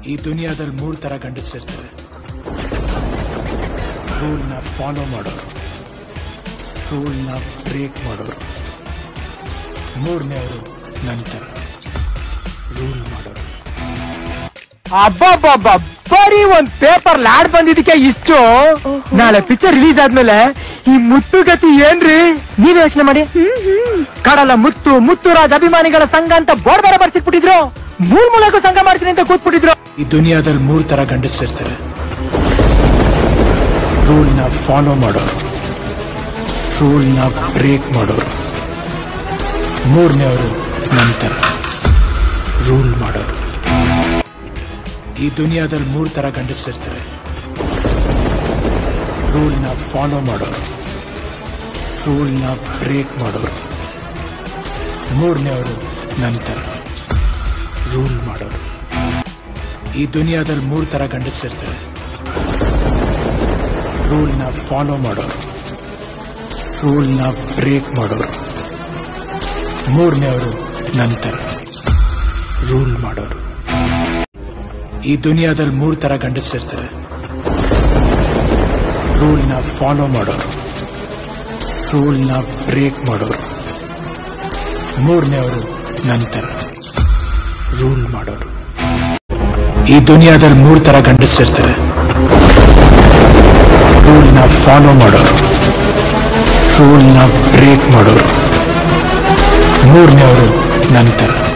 ಈ ದುನಿಯಾದಲ್ಲಿ ಮೂರ್ ತರ ಗಂಡಸರಿರ್ತಾರೆ ರೂಲ್ನ ಫಾಲೋ ಮಾಡೋರು ರೂಲ್ನ ಬ್ರೇಕ್ ಮಾಡೋರು ಮೂರನೇವರು ನಂತರ ರೂಲ್ ಮಾಡೋರು ಅಬ್ಬಬ್ಬಬ್ಬ ಬರೀ ಒಂದ್ ಪೇಪರ್ ಲಾಡ್ ಬಂದಿದ್ದಕ್ಕೆ ಇಷ್ಟು ನಾಳೆ ಪಿಕ್ಚರ್ ರಿಲೀಸ್ ಆದ್ಮೇಲೆ ಈ ಮುತ್ತು ಗತಿ ಏನ್ರಿ ನೀವ್ ಯೋಚನೆ ಮಾಡಿ ಕಡಲ ಮುತ್ತು ಮುತ್ತುರಾಜ್ ಅಭಿಮಾನಿಗಳ ಸಂಘ ಅಂತ ಬೋರ್ಡ್ ಬೇರೆ ಬರ್ಸಿಟ್ಬಿಟ್ಟಿದ್ರು ಮೂರ್ ಮೂಲಕ್ಕೂ ಸಂಘ ಮಾಡ್ತೀನಿ ಅಂತ ಕೂತ್ಬಿಟ್ಟಿದ್ರು ಈ ದುನಿಯಾದಲ್ಲಿ ಮೂರ್ ತರ ಗಂಡಸರಿರ್ತಾರೆ ರೂಲ್ನ ಫಾಲೋ ಮಾಡೋರು ರೂಲ್ನ ಬ್ರೇಕ್ ಮಾಡೋರು ಮೂರನೇವರು ನಂತರ ರೂಲ್ ಮಾಡೋರು ಈ ದುನಿಯಾದಲ್ಲಿ ಮೂರ್ ತರ ಗಂಡಸರಿರ್ತಾರೆ ರೂಲ್ನ ಫಾಲೋ ಮಾಡೋರು ರೂಲ್ನ ಬ್ರೇಕ್ ಮಾಡೋರು ಮೂರನೇವರು ನಂತರ ರೂಲ್ ಮಾಡೋರು ಈ ದುನಿಯಾದಲ್ಲಿ ಮೂರ್ ತರ ಗಂಡಸರಿರ್ತಾರೆ ರೂಲ್ನ ಫಾಲೋ ಮಾಡೋರು ರೂಲ್ನ ಬ್ರೇಕ್ ಮಾಡೋರು ಮೂರನೇವರು ನಂತರ ರೂಲ್ ಮಾಡೋರು ಈ ದುನಿಯಾದಲ್ಲಿ ಮೂರ್ ತರ ಗಂಡಸರಿರ್ತಾರೆ ರೂಲ್ನ ಫಾಲೋ ಮಾಡೋರು ರೂಲ್ನ ಬ್ರೇಕ್ ಮಾಡೋರು ಮೂರನೇವರು ನಂತರ ರೂಲ್ ಮಾಡೋರು ಈ ದುನಿಯಾದಲ್ಲಿ ಮೂರ್ ತರ ಗಂಡಸರಿರ್ತಾರೆ ರೂಲ್ನ ಫಾಲೋ ಮಾಡೋರು ರೂಲ್ನ ಬ್ರೇಕ್ ಮಾಡೋರು ಮೂರನೇವರು ನಂತರ